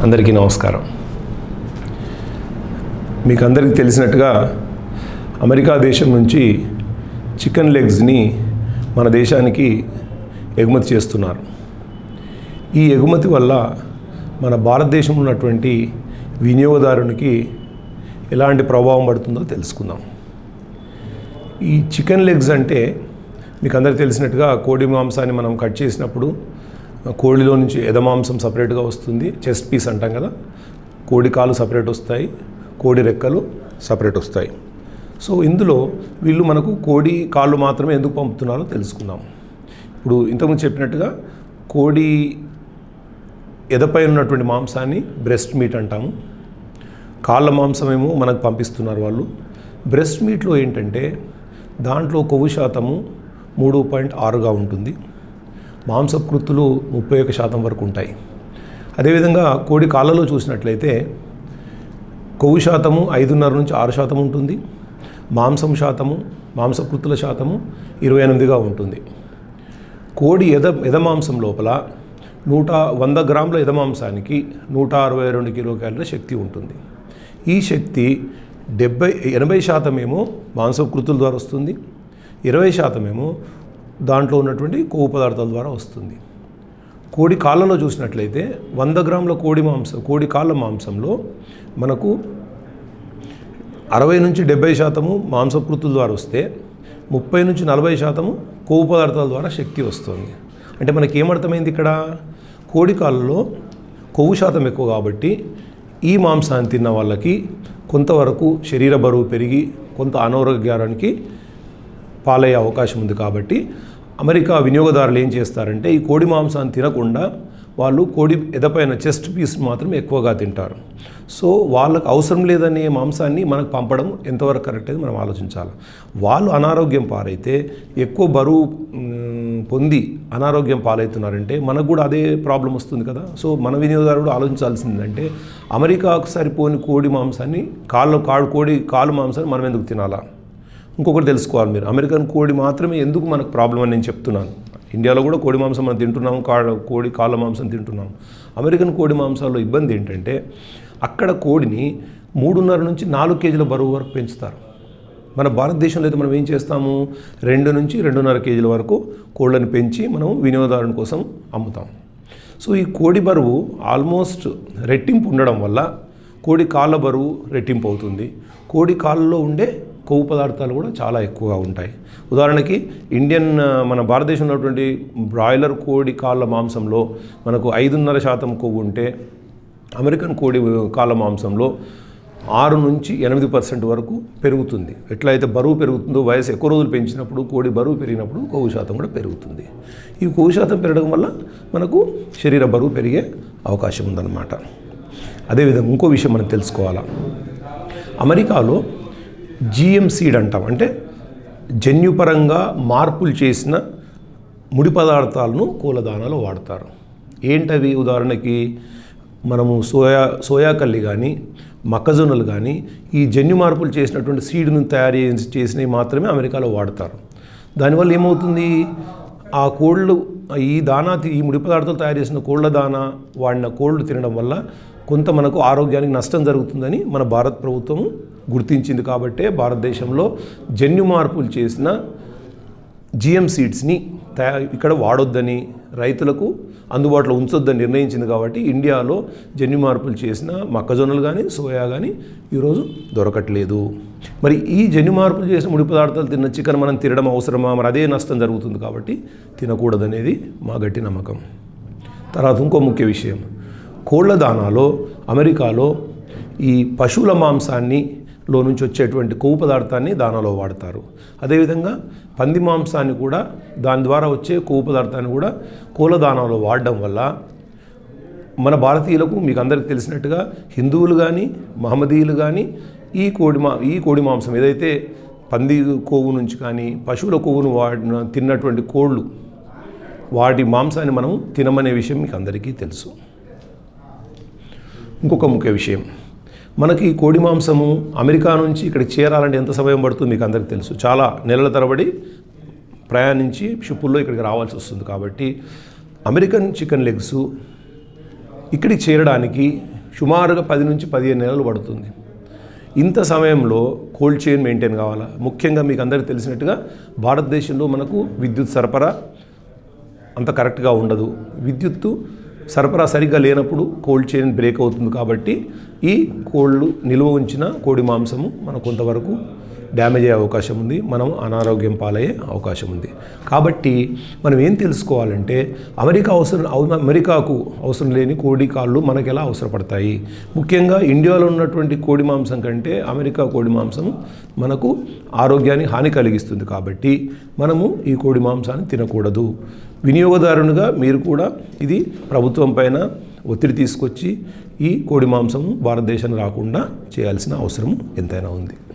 అందరికీ నమస్కారం మీకు అందరికీ తెలిసినట్టుగా అమెరికా దేశం నుంచి చికెన్ లెగ్స్ని మన దేశానికి ఎగుమతి చేస్తున్నారు ఈ ఎగుమతి వల్ల మన భారతదేశంలో ఉన్నటువంటి వినియోగదారునికి ఎలాంటి ప్రభావం పడుతుందో తెలుసుకుందాం ఈ చికెన్ లెగ్స్ అంటే మీకు అందరికీ తెలిసినట్టుగా కోడి మాంసాన్ని మనం కట్ చేసినప్పుడు కోడిలో నుంచి ఎదమాంసం సపరేట్గా వస్తుంది చెస్ట్ పీస్ అంటాం కదా కోడి కాలు సపరేట్ వస్తాయి కోడి రెక్కలు సపరేట్ వస్తాయి సో ఇందులో వీళ్ళు మనకు కోడి కాళ్ళు మాత్రమే ఎందుకు పంపుతున్నారో తెలుసుకుందాం ఇప్పుడు ఇంతకుముందు చెప్పినట్టుగా కోడి ఎదపై ఉన్నటువంటి మాంసాన్ని బ్రెస్ట్ మీట్ అంటాము కాళ్ళ మాంసమేమో మనకు పంపిస్తున్నారు వాళ్ళు బ్రెస్ట్ మీట్లో ఏంటంటే దాంట్లో కొవ్వు శాతము మూడు పాయింట్ ఆరుగా ఉంటుంది మాంసకృతులు ముప్పై ఒక శాతం వరకు ఉంటాయి అదేవిధంగా కోడి కాళ్ళలో చూసినట్లయితే కొవ్వు శాతము ఐదున్నర నుంచి ఆరు శాతం ఉంటుంది మాంసం శాతము మాంసకృతుల శాతము ఇరవై ఎనిమిదిగా ఉంటుంది కోడి ఎద ఎదమాంసం లోపల నూట వంద గ్రాముల ఎదమాంసానికి నూట అరవై రెండు కిలో క్యాలరీల శక్తి ఉంటుంది ఈ శక్తి డెబ్బై ఎనభై శాతమేమో మాంసకృతుల ద్వారా వస్తుంది ఇరవై శాతమేమో దాంట్లో ఉన్నటువంటి కొవ్వు పదార్థాల ద్వారా వస్తుంది కోడి కాళ్ళలో చూసినట్లయితే వంద గ్రాముల కోడి మాంసం కోడి కాళ్ళ మాంసంలో మనకు అరవై నుంచి డెబ్బై శాతము మాంసకృతుల ద్వారా వస్తే ముప్పై నుంచి నలభై శాతము కొవ్వు పదార్థాల ద్వారా శక్తి వస్తుంది అంటే మనకి ఏమర్థమైంది ఇక్కడ కోడి కాళ్ళలో కొవ్వు శాతం ఎక్కువ కాబట్టి ఈ మాంసాన్ని తిన్న వాళ్ళకి కొంతవరకు శరీర బరువు పెరిగి కొంత అనారోగ్యానికి పాలయ్యే అవకాశం ఉంది కాబట్టి అమెరికా వినియోగదారులు ఏం చేస్తారంటే ఈ కోడి మాంసాన్ని తినకుండా వాళ్ళు కోడి ఎదపైన చెస్ట్ పీస్ మాత్రం ఎక్కువగా తింటారు సో వాళ్ళకు అవసరం లేదనే మాంసాన్ని మనకు పంపడం ఎంతవరకు కరెక్ట్ అని మనం ఆలోచించాలి వాళ్ళు అనారోగ్యం పాలైతే ఎక్కువ బరువు మ్, పొంది అనారోగ్యం పాలవుతున్నారంటే మనకు కూడా అదే ప్రాబ్లం వస్తుంది కదా సో మన వినియోగదారుడు ఆలోచించాల్సిందంటే అమెరికాకు సరిపోని కోడి మాంసాన్ని కాళ్ళు కాడు కోడి కాలు మాంసాన్ని మనం ఎందుకు తినాలా ఇంకొకటి తెలుసుకోవాలి మీరు అమెరికన్ కోడి మాత్రమే ఎందుకు మనకు ప్రాబ్లం అని నేను చెప్తున్నాను ఇండియాలో కూడా కోడి మాంసం మనం తింటున్నాం కా కోడి కాళ్ళ మాంసం తింటున్నాం అమెరికన్ కోడి మాంసాల్లో ఇబ్బంది ఏంటంటే అక్కడ కోడిని మూడున్నర నుంచి నాలుగు కేజీల బరువు వరకు పెంచుతారు మన భారతదేశంలో అయితే మనం ఏం చేస్తాము రెండు నుంచి రెండున్నర కేజీల వరకు కోళ్ళని పెంచి మనం వినియోగదారుని కోసం అమ్ముతాం సో ఈ కోడి బరువు ఆల్మోస్ట్ రెట్టింపు ఉండడం వల్ల కోడి కాళ్ళ బరువు రెట్టింపు అవుతుంది కోడి కాళ్ళలో ఉండే కొవ్వు పదార్థాలు కూడా చాలా ఎక్కువగా ఉంటాయి ఉదాహరణకి ఇండియన్ ఆ, మన భారతదేశంలో ఉన్నటువంటి బ్రాయిలర్ కోడి కాళ్ళ మాంసంలో మనకు ఐదున్నర శాతం కొవ్వు ఉంటే అమెరికన్ కోడి కాళ్ళ మాంసంలో ఆరు నుంచి ఎనిమిది పర్సెంట్ వరకు పెరుగుతుంది ఎట్లయితే బరువు పెరుగుతుందో వయసు ఎక్కువ రోజులు పెంచినప్పుడు కోడి బరువు పెరిగినప్పుడు కొవ్వు శాతం కూడా పెరుగుతుంది ఈ కొవ్వు శాతం పెరగడం వల్ల మనకు శరీర బరువు పెరిగే అవకాశం ఉందన్నమాట అదేవిధంగా ఇంకో విషయం మనం తెలుసుకోవాలా అమెరికాలో జిఎం సీడ్ అంటాం అంటే జన్యుపరంగా మార్పులు చేసిన ముడి పదార్థాలను కూలదానాలో వాడతారు ఏంటవి ఉదాహరణకి మనము సోయా సోయా కల్లి కానీ మొక్కజొన్నలు కానీ ఈ జన్యు మార్పులు చేసినటువంటి సీడ్ను తయారు చేసి చేసినవి మాత్రమే అమెరికాలో వాడతారు దానివల్ల ఏమవుతుంది ఆ కోళ్ళు ఈ దానా తి- ఈ ముడి పదార్థాలు తయారు చేసిన కోళ్ళ దానా వాడిన కోళ్ళు తినడం వల్ల కొంత మనకు ఆరోగ్యానికి నష్టం జరుగుతుందని మన భారత ప్రభుత్వం గుర్తించింది కాబట్టే భారతదేశంలో జన్యు మార్పులు చేసిన జిఎం సీడ్స్ని తయా ఇక్కడ వాడొద్దని రైతులకు అందుబాటులో ఉంచొద్దని నిర్ణయించింది కాబట్టి ఇండియాలో జన్యు మార్పులు చేసిన మొక్కజొన్నలు కానీ సోయా కానీ ఈరోజు దొరకట్లేదు మరి ఈ జన్యు మార్పులు చేసిన ముడి పదార్థాలు తిన్న చికెన్ మనం తినడం అవసరమా మరి అదే నష్టం జరుగుతుంది కాబట్టి తినకూడదనేది మా గట్టి నమ్మకం తర్వాత ఇంకో ముఖ్య విషయం కోళ్ల దానాలో అమెరికాలో ఈ పశువుల మాంసాన్ని లో నుంచి వచ్చేటువంటి కొవ్వు పదార్థాన్ని దానాలో వాడతారు అదేవిధంగా పంది మాంసాన్ని కూడా దాని ద్వారా వచ్చే కొవ్వు పదార్థాన్ని కూడా కోళ్ళ దానాలో వాడడం వల్ల మన భారతీయులకు మీకు అందరికీ తెలిసినట్టుగా హిందువులు కానీ మహమ్మదీయులు కానీ ఈ కోడి మా ఈ కోడి మాంసం ఏదైతే పంది కొవ్వు నుంచి కానీ పశువుల కొవ్వును వాడిన తిన్నటువంటి కోళ్ళు వాటి మాంసాన్ని మనం తినమనే విషయం మీకు అందరికీ తెలుసు ఇంకొక ముఖ్య విషయం మనకి కోడి మాంసము అమెరికా నుంచి ఇక్కడికి చేరాలంటే ఎంత సమయం పడుతుంది మీకు అందరికీ తెలుసు చాలా నెలల తరబడి ప్రయాణించి షిప్పుల్లో ఇక్కడికి రావాల్సి వస్తుంది కాబట్టి అమెరికన్ చికెన్ లెగ్స్ ఇక్కడికి చేరడానికి సుమారుగా పది నుంచి పదిహేను నెలలు పడుతుంది ఇంత సమయంలో కోల్డ్ చైన్ మెయింటైన్ కావాలా ముఖ్యంగా మీకు అందరికీ తెలిసినట్టుగా భారతదేశంలో మనకు విద్యుత్ సరఫరా అంత కరెక్ట్గా ఉండదు విద్యుత్తు సరఫరా సరిగ్గా లేనప్పుడు కోల్డ్ చైన్ బ్రేక్ అవుతుంది కాబట్టి ఈ కోళ్ళు నిల్వ ఉంచిన కోడి మాంసము మనకు కొంతవరకు డ్యామేజ్ అయ్యే అవకాశం ఉంది మనం అనారోగ్యం పాలయ్యే అవకాశం ఉంది కాబట్టి మనం ఏం తెలుసుకోవాలంటే అమెరికా అవసరం అవ- అమెరికాకు అవసరం లేని కోడి కాళ్ళు మనకు ఎలా అవసరపడతాయి ముఖ్యంగా ఇండియాలో ఉన్నటువంటి కోడి మాంసం కంటే అమెరికా కోడి మాంసం మనకు ఆరోగ్యాన్ని హాని కలిగిస్తుంది కాబట్టి మనము ఈ కోడి మాంసాన్ని తినకూడదు వినియోగదారునిగా మీరు కూడా ఇది ప్రభుత్వం పైన ఒత్తిడి తీసుకొచ్చి ఈ కోడి మాంసం భారతదేశానికి రాకుండా చేయాల్సిన అవసరం ఎంతైనా ఉంది